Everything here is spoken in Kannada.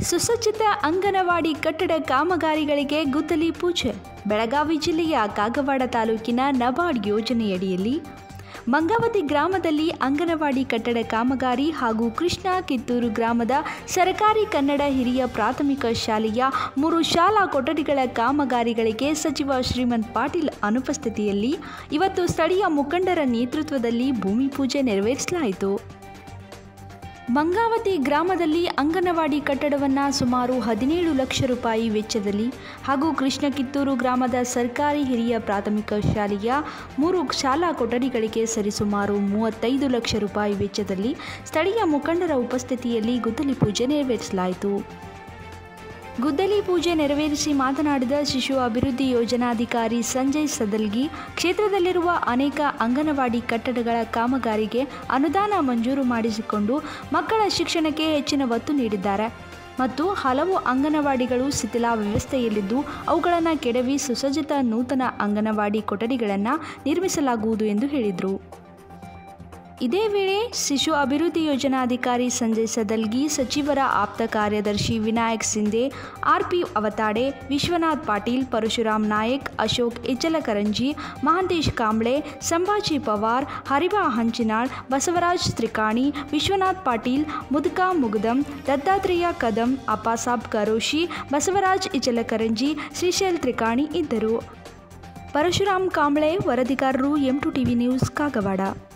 ಸುಸಜ್ಜಿತ ಅಂಗನವಾಡಿ ಕಟ್ಟಡ ಕಾಮಗಾರಿಗಳಿಗೆ ಗುದ್ದಲಿ ಪೂಜೆ ಬೆಳಗಾವಿ ಜಿಲ್ಲೆಯ ಕಾಗವಾಡ ತಾಲೂಕಿನ ನಬಾರ್ಡ್ ಯೋಜನೆಯಡಿಯಲ್ಲಿ ಮಂಗಾವತಿ ಗ್ರಾಮದಲ್ಲಿ ಅಂಗನವಾಡಿ ಕಟ್ಟಡ ಕಾಮಗಾರಿ ಹಾಗೂ ಕೃಷ್ಣ ಕಿತ್ತೂರು ಗ್ರಾಮದ ಸರ್ಕಾರಿ ಕನ್ನಡ ಹಿರಿಯ ಪ್ರಾಥಮಿಕ ಶಾಲೆಯ ಮೂರು ಶಾಲಾ ಕೊಠಡಿಗಳ ಕಾಮಗಾರಿಗಳಿಗೆ ಸಚಿವ ಶ್ರೀಮಂತ್ ಪಾಟೀಲ್ ಅನುಪಸ್ಥಿತಿಯಲ್ಲಿ ಇವತ್ತು ಸ್ಥಳೀಯ ಮುಖಂಡರ ನೇತೃತ್ವದಲ್ಲಿ ಭೂಮಿ ಪೂಜೆ ನೆರವೇರಿಸಲಾಯಿತು ಮಂಗಾವತಿ ಗ್ರಾಮದಲ್ಲಿ ಅಂಗನವಾಡಿ ಕಟ್ಟಡವನ್ನು ಸುಮಾರು ಹದಿನೇಳು ಲಕ್ಷ ರೂಪಾಯಿ ವೆಚ್ಚದಲ್ಲಿ ಹಾಗೂ ಕೃಷ್ಣ ಕಿತ್ತೂರು ಗ್ರಾಮದ ಸರ್ಕಾರಿ ಹಿರಿಯ ಪ್ರಾಥಮಿಕ ಶಾಲೆಯ ಮೂರು ಶಾಲಾ ಕೊಠಡಿಗಳಿಗೆ ಸರಿಸುಮಾರು ಮೂವತ್ತೈದು ಲಕ್ಷ ರೂಪಾಯಿ ವೆಚ್ಚದಲ್ಲಿ ಸ್ಥಳೀಯ ಮುಖಂಡರ ಉಪಸ್ಥಿತಿಯಲ್ಲಿ ಗುದ್ದಲಿ ಪೂಜೆ ನೆರವೇರಿಸಲಾಯಿತು ಗುದ್ದಲಿ ಪೂಜೆ ನೆರವೇರಿಸಿ ಮಾತನಾಡಿದ ಶಿಶು ಅಭಿವೃದ್ಧಿ ಯೋಜನಾಧಿಕಾರಿ ಸಂಜಯ್ ಸದಲ್ಗಿ ಕ್ಷೇತ್ರದಲ್ಲಿರುವ ಅನೇಕ ಅಂಗನವಾಡಿ ಕಟ್ಟಡಗಳ ಕಾಮಗಾರಿಗೆ ಅನುದಾನ ಮಂಜೂರು ಮಾಡಿಸಿಕೊಂಡು ಮಕ್ಕಳ ಶಿಕ್ಷಣಕ್ಕೆ ಹೆಚ್ಚಿನ ಒತ್ತು ನೀಡಿದ್ದಾರೆ ಮತ್ತು ಹಲವು ಅಂಗನವಾಡಿಗಳು ಶಿಥಿಲಾವ್ಯವಸ್ಥೆಯಲ್ಲಿದ್ದು ಅವುಗಳನ್ನು ಕೆಡವಿ ಸುಸಜ್ಜಿತ ನೂತನ ಅಂಗನವಾಡಿ ಕೊಠಡಿಗಳನ್ನು ನಿರ್ಮಿಸಲಾಗುವುದು ಎಂದು ಹೇಳಿದರು ಇದೇ ವೇಳೆ ಶಿಶು ಅಭಿವೃದ್ಧಿ ಯೋಜನಾಧಿಕಾರಿ ಸಂಜಯ್ ಸದಲ್ಗಿ ಸಚಿವರ ಆಪ್ತ ಕಾರ್ಯದರ್ಶಿ ವಿನಾಯಕ್ ಸಿಂಧೆ ಆರ್ಪಿ ಅವತಾಡೆ ವಿಶ್ವನಾಥ್ ಪಾಟೀಲ್ ಪರಶುರಾಮ್ ನಾಯಕ್ ಅಶೋಕ್ ಇಚಲಕರಂಜಿ ಮಹಾಂತೇಶ್ ಕಾಂಬ್ಳೆ ಸಂಭಾಜಿ ಪವಾರ್ ಹರಿಬಾ ಹಂಚಿನಾಳ್ ಬಸವರಾಜ್ ತ್ರಿಕಾಣಿ ವಿಶ್ವನಾಥ್ ಪಾಟೀಲ್ ಮುದುಕಾ ಮುಗುದಂ ದತ್ತಾತ್ರೇಯ ಕದಂ ಅಪ್ಪಾಸಾಬ್ ಕರೋಶಿ ಬಸವರಾಜ್ ಇಚಲಕರಂಜಿ ಶ್ರೀಶೈಲ್ ತ್ರಿಕಾಣಿ ಇದ್ದರು ಪರಶುರಾಮ್ ಕಾಂಬ್ಳೆ ವರದಿಗಾರರು M two TV news Kagwad